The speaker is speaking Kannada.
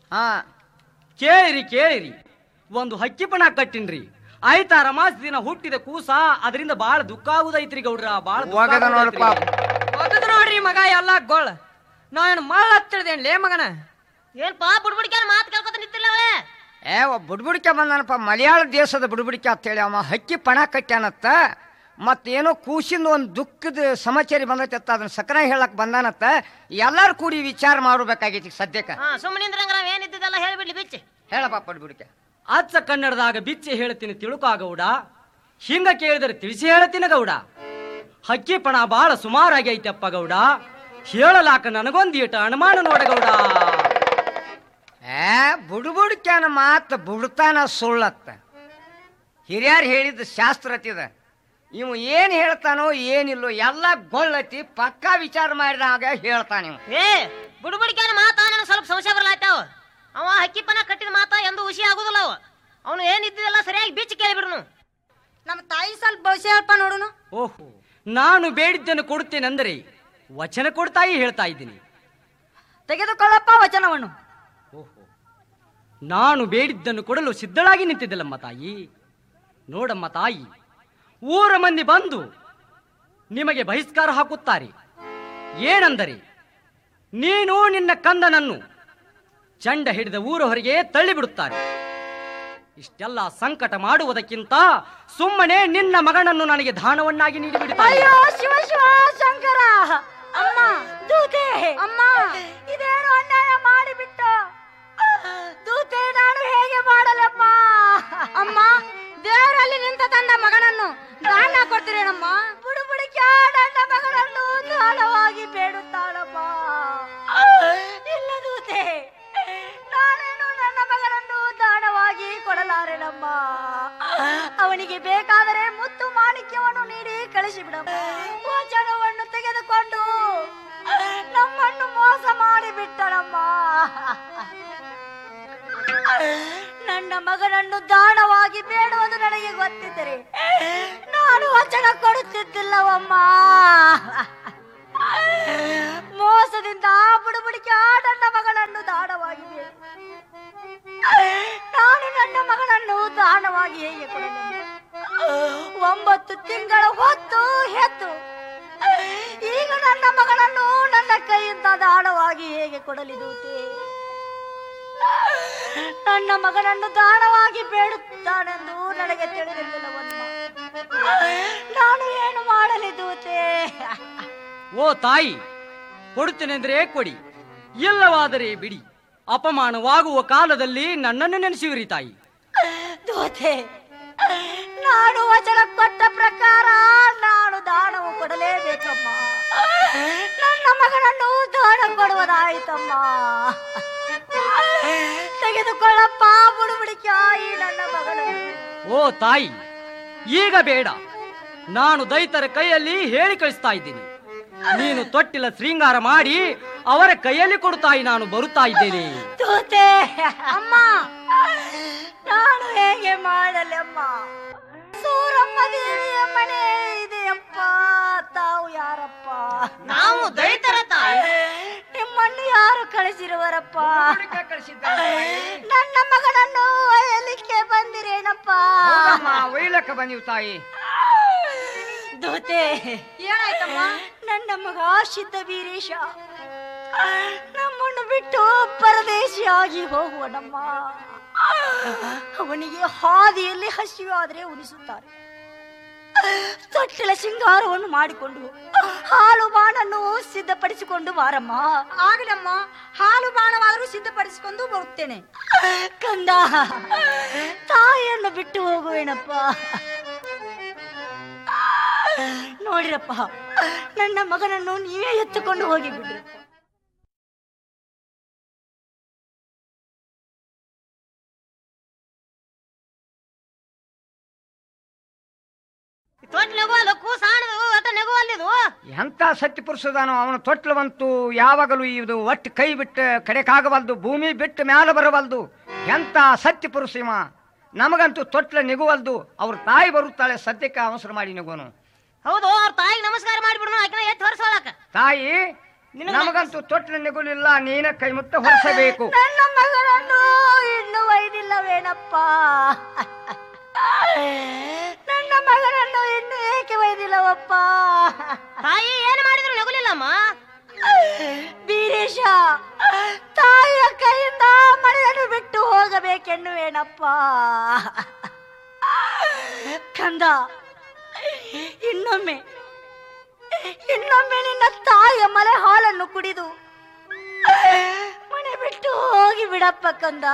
ಹಾ ಕೇಳಿರಿ ಕೇಳಿರಿ ಒಂದು ಹಕ್ಕಿಪಣ ಕಟ್ಟಿನ್ರಿ ಆಯ್ತಾ ರಮಾಸ್ ದಿನ ಹುಟ್ಟಿದ ಕೂಸ ಅದರಿಂದ ಬಾಳ ದುಃಖ ಆಗುದೈತ್ರಿ ಗೌಡ್ರ ಬಾಳ ದುಃಖ ಒಗದ ಆಗುದೈತ್ರಿ. ನೋಡಪ್ಪ ಒಗದ್ ನೋಡ್ರಿ ಮಗ ಎಲ್ಲ ಗೋಳ್ ನಾವೇನು ಮಳ್ಳ ಹತ್ತಿಳ್ದೇನ್ ಲೇ ಮಗನ ಏನ್ಪಾ ಬುಡ್ಬುಡಿಕೆ ಮಾತು ಕೇಳ್ಕೊತ ನಿಂತಿಲ್ಲ ಅವಳೆ ಏ ಒಬ್ಬ ಬುಡ್ಬುಡಿಕೆ ಬಂದಾನಪ್ಪ ಮಲಯಾಳ ದೇಶದ ಬುಡ್ಬುಡಿಕೆ ಅಂತೇಳಿ ಅವ ಹಕ್ಕಿ ಪಣ ಕಟ್ಯಾನತ್ತ ಮತ್ತೇನೋ ಕೂಸಿಂದ ಒಂದು ದುಃಖದ ಸಮಾಚಾರ ಬಂದೈತೆ ಅದನ್ನ ಸಕನ ಹೇಳಕ್ ಬಂದಾನತ್ತ ಎಲ್ಲಾರು ಕೂಡಿ ವಿಚಾರ ಮಾಡಬೇಕಾಗೈತಿ ಸದ್ಯಕ್ಕೆ ಹಾ ಸುಮ್ಮನಿಂದ್ರಂಗ ನಾವ್ ಏನಿದ್ದಿದ್ದೆಲ್ಲ ಹೇಳ್ಬಿಡ್ಲಿ ಬಿಚ್ಚಿ ಹೇಳಪ್ಪ ಬುಡ್ಬುಡಿಕೆ ಅಚ್ಚ ಕನ್ನಡದಾಗ ಬಿಚ್ಚಿ ಹೇಳ್ತೀನಿ ತಿಳುಕಾ ಗೌಡ ಹಿಂಗ ಕೇಳಿದರೆ ತಿಳಿಸಿ ಹೇಳ್ತೀನಿ ಗೌಡ ಹಕ್ಕಿ ಪಣ ಬಾಳ ಸುಮಾರಾಗಿ ಐತಪ್ಪ ಗೌಡ ಹೇಳಲಾಕ ನನಗೊಂದೀಟ ಅನುಮಾನ ನೋಡ ಗೌಡ ಏ ಬುಡ್ಬುಡಿಕ್ಯಾನ ಮಾತು ಬುಡ್ತಾನ ಸುಳ್ಳತ್ತ ಹಿರಿಯರು ಹೇಳಿದ ಶಾಸ್ತ್ರ ಅತಿದ ಇವು ಏನು ಹೇಳ್ತಾನೋ ಏನಿಲ್ಲೋ ಎಲ್ಲ ಗೊಳ್ಳತಿ ಪಕ್ಕಾ ವಿಚಾರ ಮಾಡಿದಾಗ ಹೇಳ್ತಾನ ಇವ ಏ ಬುಡ್ಬುಡಿಕೆ ಮಾತಾ ನನಗೆ ಸ್ವಲ್ಪ ಸಂಶಯ ಬರ್ಲಾಯ್ತಾವ ಅವ ಹಕ್ಕಿಪ್ಪನ ಕಟ್ಟಿದ ಮಾತಾ ಎಂದು ಹುಷಿ ಆಗುದಿಲ್ಲ ಅವ ಅವನು ಏನಿದ್ದಿದ್ದೆಲ್ಲ ಸರಿಯಾಗಿ ಬಿಚ್ಚಿ ಕೇಳಿಬಿಡ್ನು ನಮ್ಮ ತಾಯಿ ಸ್ವಲ್ಪ ಭವಿಷ್ಯ ಹೇಳ್ಪ ನೋಡುನು ಓಹೋ ನಾನು ಬೇಡಿದ್ದನ್ನು ಕೊಡುತ್ತೇನೆಂದರೆ ವಚನ ಕೊಡ್ತಾಯಿ ಹೇಳ್ತಾ ಇದ್ದೀನಿ ತೆಗೆದುಕೊಳ್ಳಪ್ಪ ವಚನವನ್ನು ಓಹೋ ನಾನು ಬೇಡಿದ್ದನ್ನು ಕೊಡಲು ಸಿದ್ಧಳಾಗಿ ನಿಂತಿದ್ದಲ್ಲಮ್ಮ ತಾಯಿ ನೋಡಮ್ಮ ತಾಯಿ ಊರ ಮಂದಿ ಬಂದು ನಿಮಗೆ ಬಹಿಷ್ಕಾರ ಹಾಕುತ್ತಾರೆ ಏನೆಂದರೆ ನೀನು ನಿನ್ನ ಕಂದನನ್ನು ಚಂಡ ಹಿಡಿದ ಊರ ಹೊರಗೆ ತಳ್ಳಿಬಿಡುತ್ತಾರೆ ಇಷ್ಟೆಲ್ಲ ಸಂಕಟ ಮಾಡುವುದಕ್ಕಿಂತ ಸುಮ್ಮನೆ ನಿನ್ನ ಮಗನನ್ನು ನನಗೆ ದಾನವನ್ನಾಗಿ ನೀಡಿಬಿಡುತ್ತಾರೆ ಅಯ್ಯೋ ಶಿವ ಶಿವ ಶಂಕರ ಅಮ್ಮ ದೂತೆ ಅಮ್ಮ ಇದೇನು ಅನ್ಯಾಯ ಮಾಡಿಬಿಟ್ಟು ದೂತೆ ನಾನು ಹೇಗೆ ಮಾಡಲಮ್ಮ ಅಮ್ಮ ದೇವರಲ್ಲಿ ನಿಂತ ತಂದ ಮಗನನ್ನು ದಾನ ಕೊಡ್ತೀರೇನಮ್ಮ ಬುಡು ಬುಡಿಕೆ ನನ್ನ ಮಗನನ್ನು ದಾನವಾಗಿ ಬೇಡುತ್ತಾಳಮ್ಮ ಇಲ್ಲ ದೂತೆ ನಾನೇನು ನನ್ನ ಮಗನನ್ನು ದಾನವಾಗಿ ಕೊಡಲಾರೆನಮ್ಮ ಅವನಿಗೆ ಬೇಕಾದರೆ ಮುತ್ತು ಮಾಣಿಕ್ಯವನ್ನು ನೀಡಿ ಕಳಿಸಿಬಿಡಮ್ಮ ವಚನವನ್ನು ತೆಗೆದುಕೊಂಡು ನಮ್ಮನ್ನು ಮೋಸ ಮಾಡಿ ಬಿಟ್ಟಳಮ್ಮ ನನ್ನ ಮಗನನ್ನು ದಾನವಾಗಿ ಬೇಡುವುದು ನನಗೆ ಗೊತ್ತಿದ್ದರೆ ನಾನು ವಚನ ಕೊಡುತ್ತಿದ್ದಿಲ್ಲವಮ್ಮ ಮೋಸದಿಂದ ಬುಡುಬುಡಿಕೆ ಆ ನನ್ನ ಮಗಳನ್ನು ದಾನವಾಗಿ ಬೇಡ ನಾನು ನನ್ನ ಮಗಳನ್ನು ದಾನವಾಗಿ ಹೇಗೆ ಕೊಡಲಿ ಒಂಬತ್ತು ತಿಂಗಳ ಹೊತ್ತು ಹೆತ್ತು ಈಗ ನನ್ನ ಮಗಳನ್ನು ನನ್ನ ಕೈಯಿಂದ ದಾನವಾಗಿ ಹೇಗೆ ಕೊಡಲಿ ದೂತೆ ನನ್ನ ಮಗನನ್ನು ದಾನವಾಗಿ ಬೇಡುತ್ತಾನೆಂದು ನನಗೆ ತಿಳಿದಿಲ್ಲವನ್ನ ನಾನು ಏನು ಮಾಡಲಿ ದೂತೆ ಓ ತಾಯಿ ಕೊಡುತ್ತೇನೆಂದ್ರೆ ಕೊಡಿ ಇಲ್ಲವಾದರೆ ಬಿಡಿ ಅಪಮಾನವಾಗುವ ಕಾಲದಲ್ಲಿ ನನ್ನನ್ನು ನೆನೆಸುವಿರಿ ತಾಯಿ ದೂತೆ ನಾನು ವಚನ ಕೊಟ್ಟ ಪ್ರಕಾರ ನಾನು ದಾನವು ಕೊಡಲೇಬೇಕಮ್ಮ ನನ್ನ ಮಗನನ್ನು ದಾನ ಕೊಡುವುದಾಯಿತಮ್ಮ ತೆಗೆದುಕೊಳ್ಳಪ್ಪ ಬುಡುಬುಡಿಕಾಯಿ ನನ್ನ ಮಗನನ್ನು ಓ ತಾಯಿ ಈಗ ಬೇಡ ನಾನು ದೈತರ ಕೈಯಲ್ಲಿ ಹೇಳಿ ಕಳಿಸ್ತಾ ಇದ್ದೀನಿ ನೀನು ತೊಟ್ಟಿಲ ಶೃಂಗಾರ ಮಾಡಿ ಅವರ ಕೈಯಲ್ಲಿ ಕೊಡುತ್ತಾಯಿ ನಾನು ಬರುತ್ತಾ ಇದ್ದೇನೆ ತೂತೆ ಅಮ್ಮ ನಾನು ಹೇಗೆ ಮಾಡಲಮ್ಮ ಸೂರಮ್ಮ ದೇವಿಯ ಮನೆ ಇದೆಯಪ್ಪ ತಾವು ಯಾರಪ್ಪ ನಾವು ದೈತರ ತಾಯಿ ನಿಮ್ಮನ್ನು ಯಾರು ಕಳಿಸಿರುವರಪ್ಪ ನನ್ನ ಮಗನನ್ನು ಒಯ್ಯಲಿಕ್ಕೆ ಬಂದಿರೇನಪ್ಪ ಒಯ್ಲಕ್ಕ ಬಂದಿವ್ ತಾಯಿ ದೂತೆ ಏನಾಯ್ತಮ್ಮ ನನ್ನ ಮಗ ಸಿದ್ಧ ವೀರೇಶ ನಮ್ಮನ್ನು ಬಿಟ್ಟು ಪರದೇಶಿಯಾಗಿ ಹೋಗುವನಮ್ಮ ಅವನಿಗೆ ಹಾದಿಯಲ್ಲಿ ಹಸಿವಾದರೆ ಉಣಿಸುತ್ತಾರೆ ತೊಟ್ಟಿಲ ಶೃಂಗಾರವನ್ನು ಮಾಡಿಕೊಂಡು ಹಾಲು ಬಾಣನ್ನು ಸಿದ್ಧಪಡಿಸಿಕೊಂಡು ಬಾರಮ್ಮ ಆಗಲಮ್ಮ ಹಾಲು ಬಾಣವಾದರೂ ಸಿದ್ಧಪಡಿಸಿಕೊಂಡು ಬರುತ್ತೇನೆ ಕಂದ ತಾಯಿಯನ್ನು ಬಿಟ್ಟು ಹೋಗುವೇನಪ್ಪ ನೋಡಿರಪ್ಪ ನನ್ನ ಮಗನನ್ನು ನೀವೇ ಎತ್ತುಕೊಂಡು ಹೋಗಿ ಬಿಡ್ರಿ ತೊಟ್ ನೆಗು ಅಲ್ಲ ಕೂಸ ಆಣದು ಒಟ್ಟ ನೆಗು ಅಲ್ಲಿದು ಎಂತ ಸತ್ಯ ಪುರುಷದಾನೋ ಅವನ ತೊಟ್ಲು ಬಂತು ಯಾವಾಗಲೂ ಇದು ಒಟ್ಟು ಕೈ ಬಿಟ್ಟು ಕಡೆಕಾಗವಲ್ದು ಭೂಮಿ ಬಿಟ್ಟು ಮ್ಯಾಲ ಬರವಲ್ದು ಎಂತ ಸತ್ಯ ಪುರುಷ ಇವ ನಮಗಂತೂ ತೊಟ್ಲ ನಿಗುವಲ್ದು ಅವ್ರ ತಾಯಿ ಬರುತ್ತಾಳೆ ಸದ್ಯಕ್ಕೆ ಅವಸರ ಮಾಡಿ ನಿಗೋನು ಹೌದು ಅವ್ರ ತಾಯಿಗೆ ನಮಸ್ಕಾರ ಮಾಡಿಬಿಡ್ನು ಆಕಿನ ಎತ್ತು ಹೊರಸೋಳಕ ತಾಯಿ ನಮಗಂತೂ ತೊಟ್ಟಿನ ನೆಗುಲಿಲ್ಲ ನೀನ ಕೈ ಮುತ್ತ ಹೊರಿಸಬೇಕು ನನ್ನ ಮಗಳನ್ನು ಇನ್ನು ಒಯ್ದಿಲ್ಲವೇನಪ್ಪ ನನ್ನ ಮಗನನ್ನು ಇನ್ನು ಏಕೆ ಒಯ್ದಿಲ್ಲವಪ್ಪ ತಾಯಿ ಏನ್ ಮಾಡಿದ್ರು ನಗುಲಿಲ್ಲಮ್ಮ ಬೀರೇಶ ತಾಯಿಯ ಕೈಯಿಂದ ಮಳೆಯನ್ನು ಬಿಟ್ಟು ಹೋಗಬೇಕೆನ್ನುವೇನಪ್ಪ ಕಂದ ಇನ್ನೊಮ್ಮೆ ಇನ್ನೊಮ್ಮೆ ನಿನ್ನ ತಾಯಿಯ ಮಲೆ ಹಾಲನ್ನು ಕುಡಿದು ಮನೆ ಬಿಟ್ಟು ಹೋಗಿ ಬಿಡಪ್ಪ ಕಂದ